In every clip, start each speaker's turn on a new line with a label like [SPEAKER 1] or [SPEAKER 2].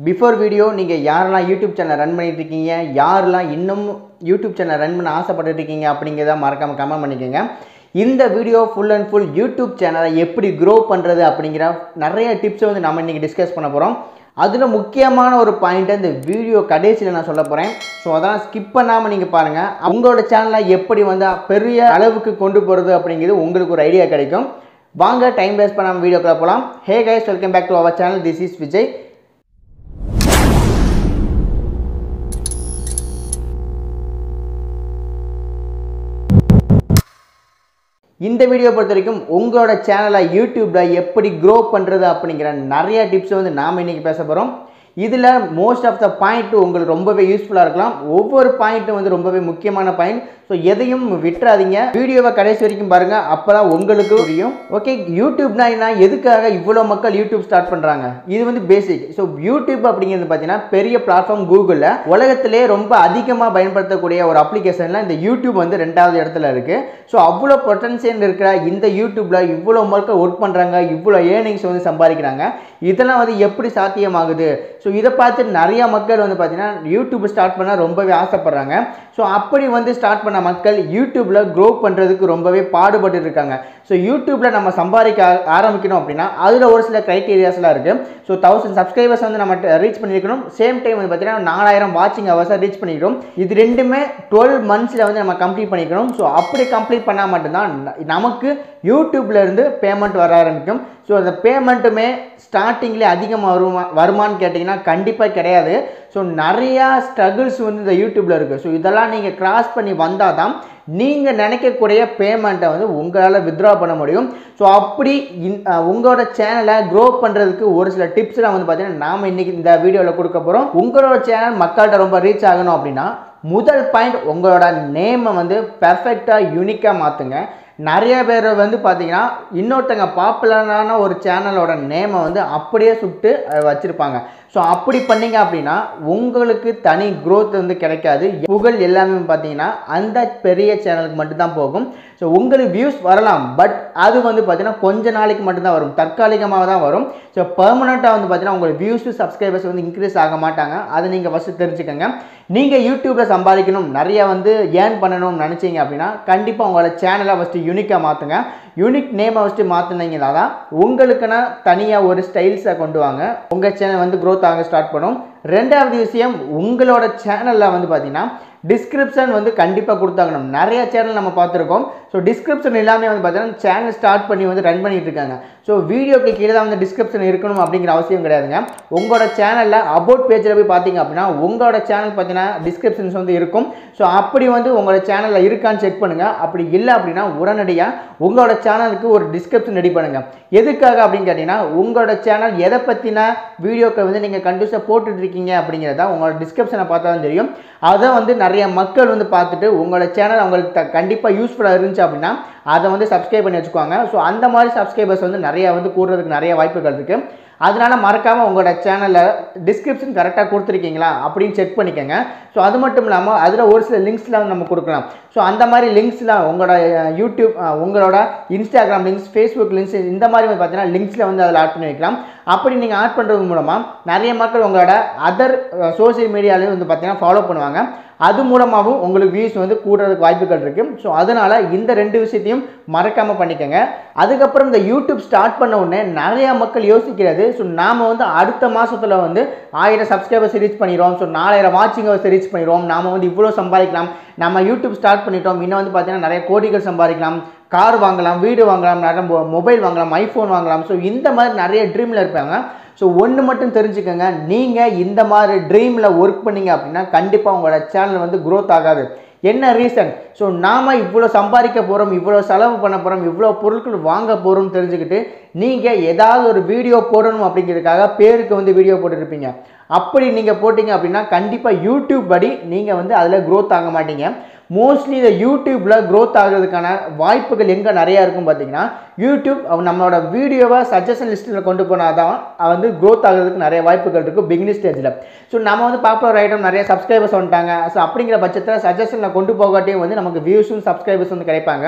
[SPEAKER 1] before video நீங்கள் யாரெல்லாம் YouTube channel run பண்ணிட்டு இருக்கீங்க யாரெல்லாம் இன்னும் யூடியூப் சேனல் ரன் பண்ண ஆசைப்பட்டுட்டு இருக்கீங்க அப்படிங்கிறத மறக்காமல் கமெண்ட் பண்ணிக்கோங்க இந்த video full and full YouTube சேனலை எப்படி க்ரோ பண்ணுறது அப்படிங்கிற நிறைய டிப்ஸை வந்து நம்ம இன்றைக்கி டிஸ்கஸ் பண்ண போகிறோம் அதில் முக்கியமான ஒரு பாயிண்ட்டை இந்த வீடியோ கடைசியில் நான் சொல்ல போகிறேன் ஸோ அதெல்லாம் ஸ்கிப் பண்ணாமல் நீங்கள் பாருங்கள் உங்களோட சேனலை எப்படி வந்து பெரிய அளவுக்கு கொண்டு போகிறது அப்படிங்கிறது உங்களுக்கு ஒரு ஐடியா கிடைக்கும் வாங்க டைம் வேஸ்ட் பண்ணாமல் வீடியோக்குள்ள போகலாம் hey guys welcome back to our channel this is Vijay இந்த வீடியோ பொறுத்த வரைக்கும் உங்களோட சேனலை யூடியூப்பில் எப்படி க்ரோ பண்ணுறது அப்படிங்கிற நிறைய டிப்ஸ் வந்து நாம் இன்றைக்கி பேச போகிறோம் இதில் மோஸ்ட் ஆஃப் த பாயிண்ட் உங்களுக்கு ரொம்பவே யூஸ்ஃபுல்லாக இருக்கலாம் ஒவ்வொரு பாயிண்ட்டும் வந்து ரொம்பவே முக்கியமான பாயிண்ட் ஸோ எதையும் விட்டுறாதீங்க வீடியோவை கடைசி வரைக்கும் பாருங்கள் அப்போ தான் உங்களுக்கு புரியும் ஓகே யூடியூப்னா என்ன எதுக்காக இவ்வளோ மக்கள் யூடியூப் ஸ்டார்ட் பண்ணுறாங்க இது வந்து பேசிக் ஸோ யூடியூப் அப்படிங்கிறது பார்த்தீங்கன்னா பெரிய பிளாட்ஃபார்ம் கூகுளில் உலகத்திலே ரொம்ப அதிகமாக பயன்படுத்தக்கூடிய ஒரு அப்ளிகேஷனில் இந்த யூடியூப் வந்து ரெண்டாவது இடத்துல இருக்குது ஸோ அவ்வளோ பொட்டன்சியல் இருக்கிற இந்த யூடியூப்பில் இவ்வளோ மக்கள் ஒர்க் பண்ணுறாங்க இவ்வளோ ஏர்னிங்ஸ் வந்து சம்பாதிக்கிறாங்க இதெல்லாம் வந்து எப்படி சாத்தியமாகுது ஸோ இதை பார்த்து நிறைய மக்கள் வந்து பார்த்தீங்கன்னா யூடியூப் ஸ்டார்ட் பண்ண ரொம்பவே ஆசைப்படுறாங்க ஸோ அப்படி வந்து ஸ்டார்ட் பண்ண மக்கள் யூடியூப்பில் க்ரோ பண்ணுறதுக்கு ரொம்பவே பாடுபட்டு இருக்காங்க ஸோ யூடியூப்பில் நம்ம சம்பாதிக்க ஆ- ஆரம்பிக்கணும் அப்படின்னா அதில் ஒரு சில க்ரைட்டீரியாஸ்லாம் இருக்குது ஸோ தௌசண்ட் சப்ஸ்கிரைபர்ஸ் வந்து நம்ம ரீச் பண்ணியிருக்கணும் சேம் டைம் வந்து பார்த்தீங்கன்னா நாலாயிரம் வாட்சிங் ஹவர்ஸை ரீச் பண்ணிக்கிறோம் இது ரெண்டுமே டுவெல் மந்த்ஸில் வந்து நம்ம கம்ப்ளீட் பண்ணிக்கணும் ஸோ அப்படி கம்ப்ளீட் பண்ணால் மட்டும்தான் ந- நமக்கு யூடியூப்ல இருந்து பேமெண்ட் வர ஆரம்பிக்கும் ஸோ அந்த பேமெண்ட்டுமே ஸ்டார்டிங்லேயே அதிகமாக வருமா வருமான்னு கேட்டிங்கன்னா கண்டிப்பாக கிடையாது ஸோ நிறையா ஸ்ட்ரகிள்ஸ் வந்து இந்த யூடியூப்பில் இருக்குது ஸோ இதெல்லாம் நீங்கள் கிராஸ் பண்ணி வந்தால் தான் நீங்கள் நினைக்கக்கூடிய பேமெண்ட்டை வந்து உங்களால் வித்ட்ரா பண்ண முடியும் ஸோ அப்படி இன் அஹ் உங்களோட சேனலை க்ரோ பண்ணுறதுக்கு ஒரு சில டிப்ஸ்லாம் வந்து பார்த்தீங்கன்னா நாம் இன்றைக்கி இந்த வீடியோவில் கொடுக்க போகிறோம் உங்களோட சேனல் மக்கள்கிட்ட ரொம்ப ரீச் ஆகணும் அப்படின்னா முதல் பாயிண்ட் உங்களோட நேமை வந்து பெர்ஃபெக்டாக யூனிக்காக மாற்றுங்க நிறைய பேர் வந்து பார்த்தீங்கன்னா இன்னொருத்தங்க பாப்புலரான ஒரு சேனலோட நேமை வந்து அப்படியே சுட்டு அஹ், வச்சிருப்பாங்க ஸோ அப்படி பண்ணீங்க அப்படின்னா உங்களுக்கு தனி growth வந்து கிடைக்காது புகழ் எல்லாமே பார்த்தீங்கன்னா அந்த பெரிய சேனலுக்கு மட்டும்தான் போகும் ஸோ உங்களுக்கு வியூஸ் வரலாம் பட் அது வந்து பார்த்தீங்கன்னா கொஞ்ச நாளைக்கு மட்டும்தான் வரும் தற்காலிகமாக தான் வரும் ஸோ பெர்மனெண்ட்டாக வந்து பார்த்தீங்கன்னா உங்களுக்கு வியூஸ் சப்ஸ்கிரைபர்ஸ் வந்து இன்க்ரீஸ் ஆக மாட்டாங்க அதை நீங்கள் ஃபஸ்ட்டு தெரிஞ்சுக்கோங்க நீங்கள் யூடியூப்பில் சம்பாதிக்கணும் நிறைய வந்து ஏர்ன் பண்ணணும்னு நினச்சிங்க அப்படின்னா கண்டிப்பாக உங்களோட சேனலை ஃபஸ்ட்டு யூனிக்காக மாற்றுங்க யூனிக் நேமை ஃபஸ்ட்டு மாற்றினீங்கன்னா தான் உங்களுக்குன்னா தனியாக ஒரு ஸ்டைல்ஸை கொண்டு வாங்க உங்கள் சேனல் வந்து growth ஆக ஸ்டார்ட் பண்ணும் ரெண்டாவது விஷயம் உங்களோட சேனலில் வந்து பார்த்தீங்கன்னா டிஸ்கிரிப்ஷன் வந்து கண்டிப்பாக கொடுத்தாகணும் நிறைய சேனல் நம்ம பார்த்துருக்கோம் ஸோ டிஸ்கிரிப்ஷன் எல்லாமே வந்து பார்த்தீங்கன்னா சேனல் ஸ்டார்ட் பண்ணி வந்து ரன் பண்ணிட்டு இருக்காங்க ஸோ வீடியோக்கு கீழே தான் வந்து டிஸ்கிரிப்ஷன் இருக்கணும் அப்படிங்கிற அவசியம் கிடையாதுங்க உங்களோட சேனலில் அபவுட் பேஜில் போய் பார்த்தீங்க அப்படின்னா உங்களோட சேனல் பார்த்தீங்கன்னா டிஸ்கிரிப்ஷன்ஸ் வந்து இருக்கும் ஸோ அப்படி வந்து உங்களோட சேனலில் இருக்கான்னு செக் பண்ணுங்கள் அப்படி இல்லை அப்படின்னா உடனடியாக உங்களோட சேனலுக்கு ஒரு டிஸ்கிரிப்ஷன் ரெடி பண்ணுங்கள் எதுக்காக அப்படின்னு கேட்டிங்கன்னா உங்களோட சேனல் எதை பற்றின வீடியோக்கள் வந்து நீங்கள் கண்டிப்பாக போட்டுட்டு இருக்கீங்க அப்படிங்கிறத உங்களோட டிஸ்கிரிப்ஷனை பார்த்தா தான் தெரியும் அதை வந்து நிறைய மக்கள் வந்து பார்த்துட்டு உங்களோட சேனல் அவங்களுக்கு த கண்டிப்பாக யூஸ்ஃபுல்லாக இருந்துச்சு அப்படின்னா அதை வந்து சப்ஸ்கிரைப் பண்ணி வச்சுக்குவாங்க ஸோ அந்த மாதிரி சப்ஸ்கிரைபர்ஸ் வந்து நிறைய வந்து கூடுறதுக்கு நிறைய வாய்ப்புகள் இருக்குது அதனால மறக்காமல் உங்களோட சேனலில் டிஸ்கிரிப்ஷன் கரெக்டாக கொடுத்துருக்கீங்களா அப்படின்னு செக் பண்ணிக்கோங்க ஸோ அது மட்டும் இல்லாமல் அதில் ஒரு சில லிங்க்ஸ்லாம் நம்ம கொடுக்கலாம் ஸோ அந்த மாதிரி லிங்க்ஸ்லாம் உங்களோட அஹ், யூடியூப் அஹ், உங்களோட இன்ஸ்டாகிராம் லிங்க்ஸ் ஃபேஸ்புக் லிங்க்ஸ் இந்த மாதிரி வந்து பார்த்தீங்கன்னா லிங்க்ஸில் வந்து அதில் ஆட் பண்ணி வைக்கலாம் அப்படி நீங்கள் ஆட் பண்ணுறது மூலமாக நிறைய மக்கள் உங்களோட அதர் சோஷியல் மீடியாலையும் வந்து பார்த்தீங்கன்னா ஃபாலோ பண்ணுவாங்க அது மூலமாகவும் உங்களுக்கு வியூஸ் வந்து கூடுறதுக்கு வாய்ப்புகள் இருக்குது ஸோ அதனால் இந்த ரெண்டு விஷயத்தையும் மறக்காமல் பண்ணிக்கோங்க அதுக்கப்புறம் இந்த யூடியூப் ஸ்டார்ட் பண்ண உடனே நிறைய மக்கள் யோசிக்கிறது ஸோ நாம் வந்து அடுத்த மாதத்தில் வந்து ஆயிரம் சப்ஸ்கிரைபர்ஸ் ரீச் பண்ணிடுவோம் ஸோ நாலாயிரம் வாட்சிங் ஹவர்ஸ் ரீச் பண்ணிடுவோம் நாம் வந்து இவ்வளோ சம்பாதிக்கலாம் நம்ம யூடியூப் ஸ்டார்ட் பண்ணிட்டோம் இன்னும் வந்து பார்த்தீங்கன்னா நிறைய கோடிகள் சம்பாதிக்கலாம் கார் வாங்கலாம் வீடு வாங்கலாம் நிறைய மொபைல் வாங்கலாம் ஐஃபோன் வாங்கலாம் ஸோ இந்த மாதிரி நிறைய ட்ரீமில் இருப்பாங்க ஸோ ஒன்று மட்டும் தெரிஞ்சுக்கோங்க நீங்கள் இந்த மாதிரி ட்ரீமில் ஒர்க் பண்ணீங்க அப்படின்னா கண்டிப்பாக உங்களோட சேனல் வந்து growth ஆகாது என்ன ரீசன் ஸோ நாம் இவ்வளோ சம்பாதிக்க போகிறோம் இவ்வளோ செலவு பண்ண போகிறோம் இவ்வளோ பொருட்கள் வாங்க போகிறோம்னு தெரிஞ்சுக்கிட்டு நீங்கள் ஏதாவது ஒரு வீடியோ போடணும் அப்படிங்கிறதுக்காக பேருக்கு வந்து வீடியோ போட்டுருப்பீங்க அப்படி நீங்கள் போட்டிங்க அப்படின்னா கண்டிப்பாக யூடியூப் படி நீங்கள் வந்து அதில் growth ஆக மாட்டீங்க மோஸ்ட்லி இந்த யூடியூப்பில் growth ஆகிறதுக்கான வாய்ப்புகள் எங்கே நிறையா இருக்கும் பார்த்தீங்கன்னா யூடியூப் அவ- நம்மளோட வீடியோவை சஜஷன் லிஸ்ட்டில் கொண்டு போனால் தான் வந்து growth ஆகிறதுக்கு நிறைய வாய்ப்புகள் இருக்குது பிகினிங் ஸ்டேஜில் ஸோ நம்ம வந்து பாப்புலர் ஐட்டம் நிறைய சப்ஸ்கிரைபர்ஸ் வந்துட்டாங்க ஸோ அப்படிங்கிற பட்சத்தில் சஜஷனில் கொண்டு போகாட்டியும் வந்து நமக்கு வியூஸும் சப்ஸ்கிரைபர்ஸ் வந்து கிடைப்பாங்க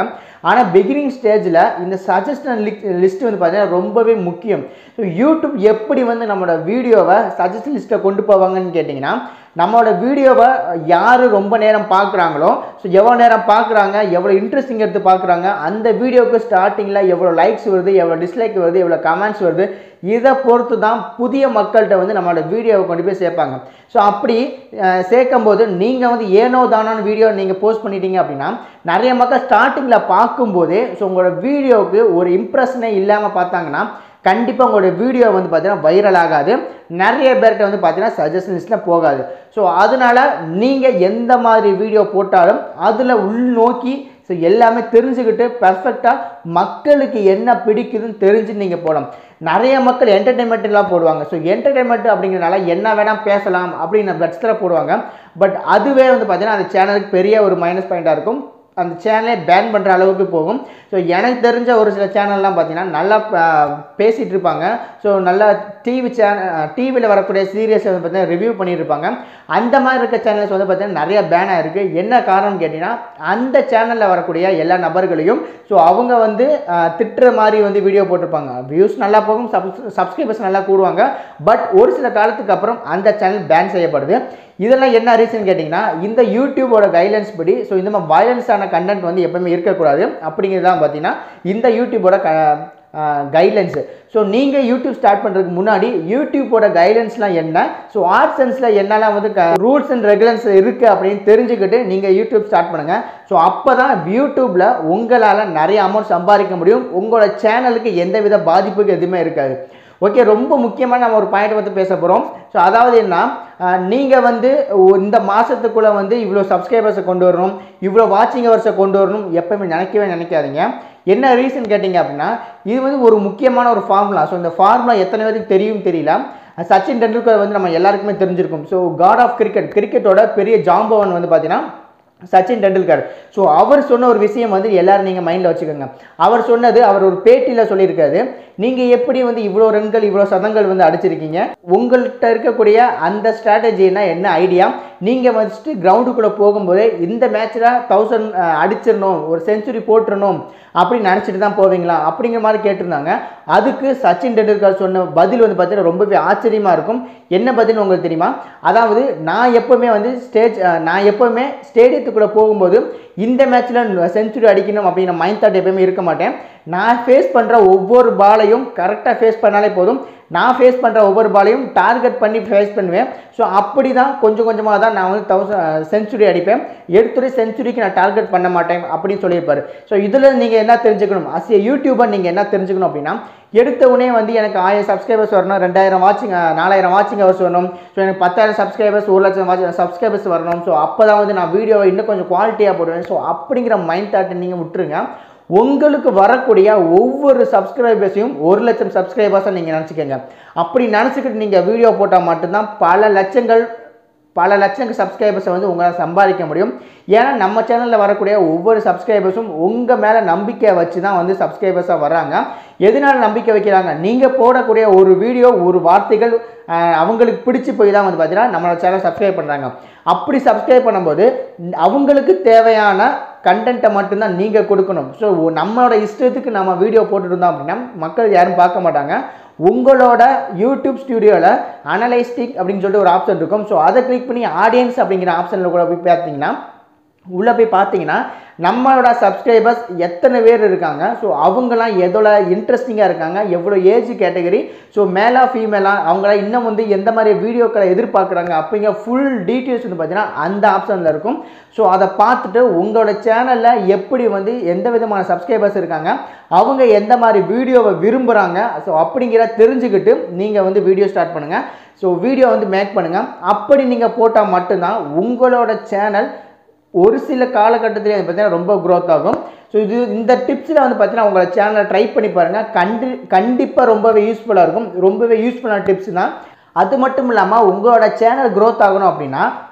[SPEAKER 1] ஆனால் பிகினிங் ஸ்டேஜில் இந்த சஜஷன் லிஸ்ட் வந்து பார்த்தீங்கன்னா ரொம்பவே முக்கியம் ஸோ யூடியூப் எப்படி வந்து நம்மளோட வீடியோவை சஜஷன் லிஸ்ட்டை கொண்டு போவாங்கன்னு கேட்டிங்கன்னா நம்மளோட வீடியோவை யார் ரொம்ப நேரம் பார்க்குறாங்களோ ஸோ எவ்வளோ நேரம் பார்க்குறாங்க எவ்வளோ இன்ட்ரெஸ்டிங் எடுத்து பார்க்குறாங்க அந்த வீடியோவுக்கு ஸ்டார்டிங்கில் எவ்வளோ லைக்ஸ் வருது எவ்வளோ டிஸ்லைக் வருது எவ்வளோ கமெண்ட்ஸ் வருது இதை பொறுத்து தான் புதிய மக்கள்கிட்ட வந்து நம்மளோட வீடியோவை கொண்டு போய் சேர்ப்பாங்க ஸோ அப்படி அஹ், சேர்க்கும் போது நீங்கள் வந்து ஏனோ தானோன்னு வீடியோ நீங்கள் போஸ்ட் பண்ணிட்டீங்க அப்படின்னா நிறைய மக்கள் ஸ்டார்டிங்கில் பார்க்கும்போதே ஸோ உங்களோட வீடியோவுக்கு ஒரு இம்ப்ரெஷனே இல்லாமல் பார்த்தாங்கன்னா கண்டிப்பாக உங்களோட வீடியோ வந்து பார்த்தீங்கன்னா வைரல் ஆகாது நிறைய பேர்கிட்ட வந்து பார்த்தீங்கன்னா சஜஷன் லிஸ்ட்டில் போகாது ஸோ அதனால நீங்கள் எந்த மாதிரி வீடியோ போட்டாலும் அதில் உள்நோக்கி ஸோ எல்லாமே தெரிஞ்சுக்கிட்டு பர்ஃபெக்டாக மக்களுக்கு என்ன பிடிக்குதுன்னு தெரிஞ்சு நீங்கள் போடலாம் நிறைய மக்கள் என்டர்டெயின்மெண்ட்லாம் போடுவாங்க ஸோ என்டர்டெயின்மெண்ட் அப்படிங்கிறனால என்ன வேணால் பேசலாம் அப்படின்னு பட்சத்தில் போடுவாங்க பட் அதுவே வந்து பார்த்தீங்கன்னா அந்த சேனலுக்கு பெரிய ஒரு மைனஸ் பாயிண்ட்டாக இருக்கும் அந்த சேனலே பேன் பண்ணுற அளவுக்கு போகும் ஸோ எனக்கு தெரிஞ்ச ஒரு சில சேனல்லாம் பார்த்தீங்கன்னா நல்லா ப- பேசிட்டு இருப்பாங்க ஸோ நல்லா டிவி சேனல் டிவியில் வரக்கூடிய சீரியஸ் வந்து பார்த்தீங்கன்னா ரிவ்யூ பண்ணியிருப்பாங்க அந்த மாதிரி இருக்க சேனல்ஸ் வந்து பார்த்தீங்கன்னா நிறைய பேன் ஆயிருக்கு என்ன காரணம் கேட்டிங்கன்னா அந்த சேனலில் வரக்கூடிய எல்லா நபர்களையும் ஸோ அவங்க வந்து அஹ், திட்டுற மாதிரி வந்து வீடியோ போட்டிருப்பாங்க வியூஸ் நல்லா போகும் சப்ஸ்கிரைபர்ஸ் நல்லா கூடுவாங்க பட் ஒரு சில காலத்துக்கு அப்புறம் அந்த சேனல் பேன் செய்யப்படுது இதெல்லாம் என்ன ரீசன் கேட்டிங்கன்னா இந்த யூடியூபோட கைட்லைன்ஸ் படி ஸோ இந்த மாதிரி வயலன்ஸான கண்டென்ட் வந்து எப்பவுமே இருக்கக்கூடாது அப்படிங்கிறது தான் பார்த்தீங்கன்னா இந்த யூடியூபோட க கைட்லைன்ஸு ஸோ நீங்கள் யூடியூப் ஸ்டார்ட் பண்ணுறதுக்கு முன்னாடி யூடியூபோட கைட்லைன்ஸ்லாம் என்ன ஸோ ஆர்ட் சென்ஸில் என்னெல்லாம் வந்து ரூல்ஸ் அண்ட் ரெகுலேஷன்ஸ் இருக்குது அப்படின்னு தெரிஞ்சுக்கிட்டு நீங்கள் யூடியூப் ஸ்டார்ட் பண்ணுங்கள் ஸோ அப்போ தான் யூடியூப்பில் உங்களால் நிறைய அமௌண்ட் சம்பாதிக்க முடியும் உங்களோட சேனலுக்கு எந்தவித பாதிப்புக்கு எதுவுமே இருக்காது ஓகே ரொம்ப முக்கியமான நம்ம ஒரு பாயிண்ட் வந்து பேச போகிறோம் ஸோ அதாவது என்ன நீங்கள் வந்து ஒ- இந்த மாதத்துக்குள்ளே வந்து இவ்வளோ சப்ஸ்கிரைபர்ஸை கொண்டு வரணும் இவ்வளோ வாட்சிங் ஹவர்ஸை கொண்டு வரணும் எப்பவுமே நினைக்கவே நினைக்காதீங்க என்ன ரீசன் கேட்டிங்க அப்படின்னா இது வந்து ஒரு முக்கியமான ஒரு ஃபார்முலா ஸோ இந்த ஃபார்முலா எத்தனை பேருக்கு தெரியும் தெரியல சச்சின் டெண்டுல்கர் வந்து நம்ம எல்லாருக்குமே தெரிஞ்சிருக்கும் ஸோ காட் ஆஃப் கிரிக்கெட் கிரிக்கெட்டோட பெரிய ஜாம்பவன் வந்து பார்த்தீங்கன்னா சச்சின் டெண்டுல்கர் ஸோ அவர் சொன்ன ஒரு விஷயம் வந்து எல்லாரும் நீங்கள் மைண்டில் வச்சுக்கோங்க அவர் சொன்னது அவர் ஒரு பேட்டியில் சொல்லியிருக்காரு நீங்கள் எப்படி வந்து இவ்வளோ ரன்கள் இவ்வளோ சதங்கள் வந்து அடிச்சிருக்கீங்க உங்கள்கிட்ட இருக்கக்கூடிய அந்த ஸ்ட்ராட்டஜினா என்ன ஐடியா நீங்கள் ஃபஸ்ட்டு கிரவுண்டுக்குள்ளே போகும்போதே இந்த மேட்ச்சில் தௌசண்ட் அடிச்சிடணும் ஒரு செஞ்சுரி போட்டுறணும் அப்படின்னு நினச்சிட்டு தான் போவீங்களா அப்படிங்கிற மாதிரி கேட்டிருந்தாங்க அதுக்கு சச்சின் டெண்டுல்கர் சொன்ன பதில் வந்து பார்த்தீங்கன்னா ரொம்பவே ஆச்சரியமாக இருக்கும் என்ன பதில் உங்களுக்கு தெரியுமா அதாவது நான் எப்போவுமே வந்து ஸ்டேஜ் நான் எப்போவுமே ஸ்டேடியத்துக்குள்ளே போகும்போது இந்த மேட்ச்சில் செஞ்சுரி அடிக்கணும் அப்படிங்கிற மைண்ட் தாட் எப்பவுமே இருக்க மாட்டேன் நான் ஃபேஸ் பண்ணுற ஒவ்வொரு பாலையும் கரெக்டாக ஃபேஸ் பண்ணாலே போதும் நான் ஃபேஸ் பண்ணுற ஒவ்வொரு பாலையும் டார்கெட் பண்ணி ஃபேஸ் பண்ணுவேன் ஸோ அப்படி தான் கொஞ்சம் கொஞ்சமாக தான் நான் வந்து தௌசண்ட் செஞ்சுரி அடிப்பேன் எடுத்துரை செஞ்சுரிக்கு நான் டார்கெட் பண்ண மாட்டேன் அப்படின்னு சொல்லியிருப்பாரு ஸோ இதில் நீங்கள் என்ன தெரிஞ்சுக்கணும் அஸ் ஏ யூடியூபர் நீங்கள் என்ன தெரிஞ்சுக்கணும் அப்படின்னா எடுத்த உடனே வந்து எனக்கு ஆயிரம் சப்ஸ்கிரைபர்ஸ் வரணும் ரெண்டாயிரம் வாட்சிங் நாலாயிரம் வாட்சிங் ஹவர்ஸ் வரணும் ஸோ எனக்கு பத்தாயிரம் சப்ஸ்கிரைபர்ஸ் ஒரு லட்சம் வாட்ச் சப்ஸ்கிரைபர்ஸ் வரணும் ஸோ அப்போ தான் வந்து நான் வீடியோவை இன்னும் கொஞ்சம் குவாலிட்டியாக போடுவேன் ஸோ அப்படிங்கிற மைண்ட் தாட்டை நீங்கள் விட்டுருங்க உங்களுக்கு வரக்கூடிய ஒவ்வொரு சப்ஸ்கிரைபர்ஸையும் ஒரு லட்சம் சப்ஸ்கிரைபர்ஸாக நீங்கள் நினச்சிக்கோங்க அப்படி நினச்சிக்கிட்டு நீங்கள் வீடியோ போட்டால் மட்டும்தான் பல லட்சங்கள் பல லட்சம் சப்ஸ்கிரைபர்ஸை வந்து உங்களால் சம்பாதிக்க முடியும் ஏன்னா நம்ம சேனலில் வரக்கூடிய ஒவ்வொரு சப்ஸ்கிரைபர்ஸும் உங்கள் மேலே நம்பிக்கை வச்சு தான் வந்து சப்ஸ்கிரைபர்ஸாக வர்றாங்க எதனால நம்பிக்கை வைக்கிறாங்க நீங்கள் போடக்கூடிய ஒரு வீடியோ ஒரு வார்த்தைகள் ஆஹ், அவங்களுக்கு பிடிச்சி போய் தான் வந்து பார்த்தீங்கன்னா நம்மளோட சேனல் சப்ஸ்கிரைப் பண்ணுறாங்க அப்படி சப்ஸ்கிரைப் பண்ணும்போது ந- அவங்களுக்கு தேவையான கண்டென்ட்டை மட்டும்தான் நீங்கள் கொடுக்கணும் ஸோ நம்மளோட இஷ்டத்துக்கு நம்ம வீடியோ போட்டுருந்தோம் அப்படின்னா மக்கள் யாரும் பார்க்க மாட்டாங்க உங்களோட யூடியூப் ஸ்டுடியோவில் அனலைஸ்டிக் அப்படின்னு சொல்லிட்டு ஒரு ஆப்ஷன் இருக்கும் ஸோ அதை கிளிக் பண்ணி ஆடியன்ஸ் அப்படிங்கிற ஆப்ஷனில் கூட போய் பார்த்தீங்கன்னா உள்ளே போய் பார்த்தீங்கன்னா நம்மளோட சப்ஸ்கிரைபர்ஸ் எத்தனை பேர் இருக்காங்க ஸோ அவங்களாம் எதோட இன்ட்ரெஸ்டிங்காக இருக்காங்க எவ்வளோ ஏஜ் கேட்டகரி ஸோ மேலா ஃபீமேலா அவங்களாம் இன்னும் வந்து எந்த மாதிரி வீடியோக்களை எதிர்பார்க்குறாங்க அப்படிங்கிற ஃபுல் டீட்டெயில்ஸ் வந்து பார்த்தீங்கன்னா அந்த ஆப்ஷனில் இருக்கும் ஸோ அதை பார்த்துட்டு உங்களோட சேனலில் எப்படி வந்து எந்த விதமான சப்ஸ்கிரைபர்ஸ் இருக்காங்க அவங்க எந்த மாதிரி வீடியோவை விரும்புகிறாங்க ஸோ அப்படிங்கிற தெரிஞ்சுக்கிட்டு நீங்கள் வந்து வீடியோ ஸ்டார்ட் பண்ணுங்கள் ஸோ வீடியோ வந்து மேக் பண்ணுங்கள் அப்படி நீங்கள் போட்டால் மட்டும்தான் உங்களோட சேனல் ஒரு சில காலகட்டத்தில் வந்து பார்த்தீங்கன்னா ரொம்ப growth ஆகும் ஸோ இது இந்த டிப்ஸில் வந்து பார்த்தீங்கன்னா உங்களோட சேனலை ட்ரை பண்ணி பாருங்கள் கண்டி கண்டிப்பாக ரொம்பவே யூஸ்ஃபுல்லாக இருக்கும் ரொம்பவே யூஸ்ஃபுல்லான டிப்ஸ் தான் அது மட்டும் இல்லாமல் உங்களோட சேனல் growth ஆகணும் அப்படின்னா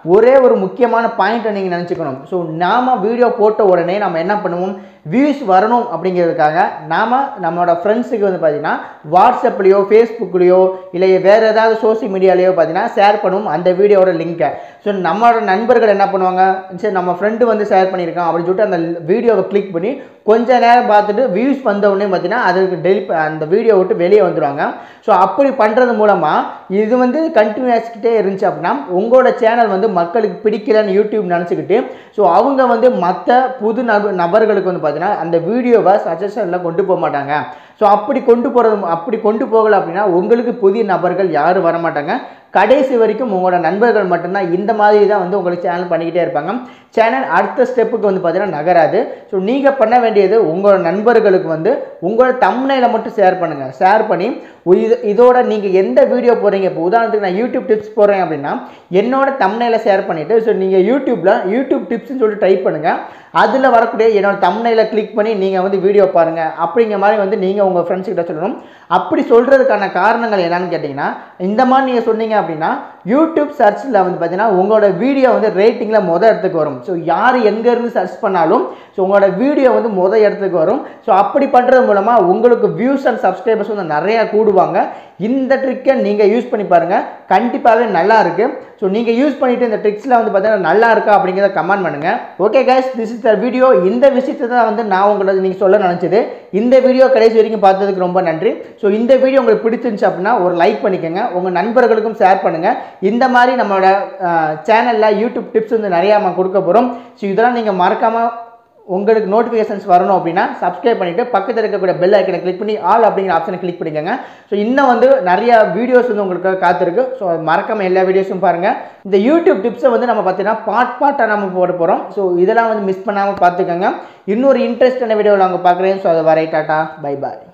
[SPEAKER 1] ஒரே ஒரு முக்கியமான பாயிண்ட்டை நீங்கள் நினச்சிக்கணும் ஸோ நாம் வீடியோ போட்ட உடனே நம்ம என்ன பண்ணுவோம் வியூஸ் வரணும் அப்படிங்கிறதுக்காக நாம் நம்மளோட ஃப்ரெண்ட்ஸுக்கு வந்து பார்த்தீங்கன்னா வாட்ஸ்அப்லேயோ ஃபேஸ்புக்லேயோ இல்லை வேறு ஏதாவது சோஷியல் மீடியாலேயோ பார்த்தீங்கன்னா ஷேர் பண்ணுவோம் அந்த வீடியோவோட லிங்க்கை ஸோ நம்மளோட நண்பர்கள் என்ன பண்ணுவாங்க சரி நம்ம ஃப்ரெண்டு வந்து ஷேர் பண்ணியிருக்கான் அப்படின்னு சொல்லிட்டு அந்த வீடியோவை கிளிக் பண்ணி கொஞ்ச நேரம் பார்த்துட்டு வியூஸ் வந்த உடனே பார்த்தீங்கன்னா அதுக்கு டெலிட் அந்த வீடியோ விட்டு வெளியே வந்துடுவாங்க ஸோ அப்படி பண்ணுறது மூலமாக இது வந்து கண்டினியூஸ்கிட்டே இருந்துச்சு அப்படின்னா உங்களோட சேனல் வந்து மக்களுக்கு பிடிக்கலன்னு யூடியூப் நினச்சிக்கிட்டு ஸோ அவங்க வந்து மற்ற புது நப நபர்களுக்கு வந்து பார்த்தீங்கன்னா அந்த வீடியோவை சஜஷனில் கொண்டு போக மாட்டாங்க ஸோ அப்படி கொண்டு போகிறது அப்படி கொண்டு போகலை அப்படின்னா உங்களுக்கு புதிய நபர்கள் யாரும் வர மாட்டாங்க கடைசி வரைக்கும் உங்களோட நண்பர்கள் மட்டும்தான் இந்த மாதிரி தான் வந்து உங்களுக்கு சேனல் பண்ணிக்கிட்டே இருப்பாங்க சேனல் அடுத்த ஸ்டெப்புக்கு வந்து பார்த்தீங்கன்னா நகராது ஸோ நீங்கள் பண்ண வேண்டியது உங்களோட நண்பர்களுக்கு வந்து உங்களோட தம்னையில் மட்டும் ஷேர் பண்ணுங்கள் ஷேர் பண்ணி இது இதோட நீங்கள் எந்த வீடியோ போகிறீங்க இப்போ உதாரணத்துக்கு நான் யூடியூப் டிப்ஸ் போடுறேன் அப்படின்னா என்னோட தம்னையில் ஷேர் பண்ணிவிட்டு ஸோ நீங்கள் யூடியூப்பில் யூடியூப் டிப்ஸ்னு சொல்லிட்டு டைப் பண்ணுங்கள் அதில் வரக்கூடிய என்னோட தம்னையில் கிளிக் பண்ணி நீங்கள் வந்து வீடியோ பாருங்கள் அப்படிங்கிற மாதிரி வந்து நீங்கள் உங்கள் ஃப்ரெண்ட்ஸ் கிட்ட சொல்லணும் அப்படி சொல்கிறதுக்கான காரணங்கள் என்னன்னு கேட்டிங்கன்னா இந்த மாதிரி நீங்கள் சொன்னீங்க அப்படின்னா யூடியூப் சர்ச்சில் வந்து பார்த்தீங்கன்னா உங்களோட வீடியோ வந்து ரேட்டிங்கில் மொதல் இடத்துக்கு வரும் ஸோ யார் எங்கேருந்து சர்ச் பண்ணாலும் ஸோ உங்களோட வீடியோ வந்து மொதல் இடத்துக்கு வரும் ஸோ அப்படி பண்ணுறது மூலமாக உங்களுக்கு வியூஸ் அண்ட் சப்ஸ்கிரைபர்ஸ் வந்து நிறையா கூடுவாங்க இந்த ட்ரிக்கை நீங்கள் யூஸ் பண்ணி பாருங்கள் கண்டிப்பாகவே நல்லா இருக்குது ஸோ நீங்கள் யூஸ் பண்ணிவிட்டு இந்த ட்ரிக்ஸில் வந்து பார்த்தீங்கன்னா நல்லா இருக்கா அப்படிங்கிறத கமெண்ட் பண்ணுங்கள் okay guys this is the video இந்த விஷயத்தை தான் வந்து நான் உங்களுக்கு நீங்கள் சொல்ல நினச்சது இந்த வீடியோ கடைசி வரைக்கும் பார்த்ததுக்கு ரொம்ப நன்றி ஸோ இந்த வீடியோ உங்களுக்கு பிடிச்சிருந்துச்சு அப்படின்னா ஒரு லைக் பண்ணிக்கோங்க உங்கள் நண்பர்களுக்கும் ஷேர் பண்ணுங்கள் இந்த மாதிரி நம்மளோட சேனலில் யூடியூப் டிப்ஸ் வந்து நிறையா நம்ம கொடுக்க போகிறோம் ஸோ இதெல்லாம் நீங்கள் மறக்காமல் உங்களுக்கு நோட்டிஃபிகேஷன்ஸ் வரணும் அப்படின்னா சப்ஸ்கிரைப் பண்ணிவிட்டு பக்கத்தில் இருக்கக்கூடிய பெல் ஐக்கனை கிளிக் பண்ணி ஆல் அப்படிங்கிற ஆப்ஷனை கிளிக் பண்ணிக்கோங்க ஸோ இன்னும் வந்து நிறைய வீடியோஸ் வந்து உங்களுக்கு காத்திருக்கு ஸோ மறக்காம எல்லா வீடியோஸும் பாருங்கள் இந்த யூடியூப் டிப்ஸை வந்து நம்ம பார்த்தீங்கன்னா பார்ட் பார்ட்டாக நம்ம போட போகிறோம் ஸோ இதெல்லாம் வந்து மிஸ் பண்ணாமல் பார்த்துக்கோங்க இன்னொரு இன்ட்ரெஸ்டான வீடியோவில் அவங்க பார்க்குறேன் ஸோ அதை வரை டாட்டா பை பாய்